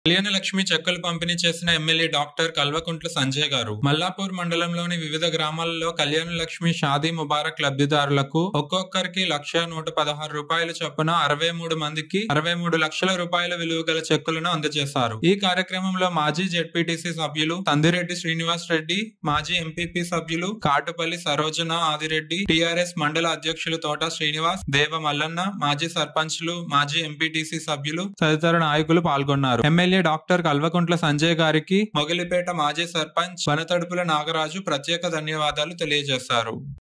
కళ్యాణ లక్ష్మి చెక్కులు పంపిణీ చేసిన ఎమ్మెల్యే డాక్టర్ కల్వకుంట్ల సంజయ్ గారు మల్లాపూర్ మండలంలోని వివిధ గ్రామాలలో కళ్యాణ లక్ష్మి షాదీ ముబారక్ లబ్ధిదారులకు ఒక్కొక్కరికి లక్ష నూట పదహారు రూపాయల చొప్పున అరవై మూడు మందికి అరవై మూడు లక్షల రూపాయల విలువ గల చెక్కులను అందజేశారు ఈ కార్యక్రమంలో మాజీ జెడ్పీటీసీ సభ్యులు తందిరెడ్డి శ్రీనివాస్ రెడ్డి మాజీ ఎంపీపీ సభ్యులు కాటుపల్లి సరోజన ఆదిరెడ్డి టిఆర్ఎస్ మండల అధ్యక్షులు తోట శ్రీనివాస్ దేవ మల్లన్న మాజీ సర్పంచ్లు మాజీ ఎంపీటీసీ సభ్యులు తదితర నాయకులు పాల్గొన్నారు ఎమ్మెల్యే డాక్టర్ కల్వకుంట్ల సంజయ్ గారికి మొగిలిపేట మాజీ సర్పంచ్ వనతడుపుల నాగరాజు ప్రత్యేక ధన్యవాదాలు తెలియజేశారు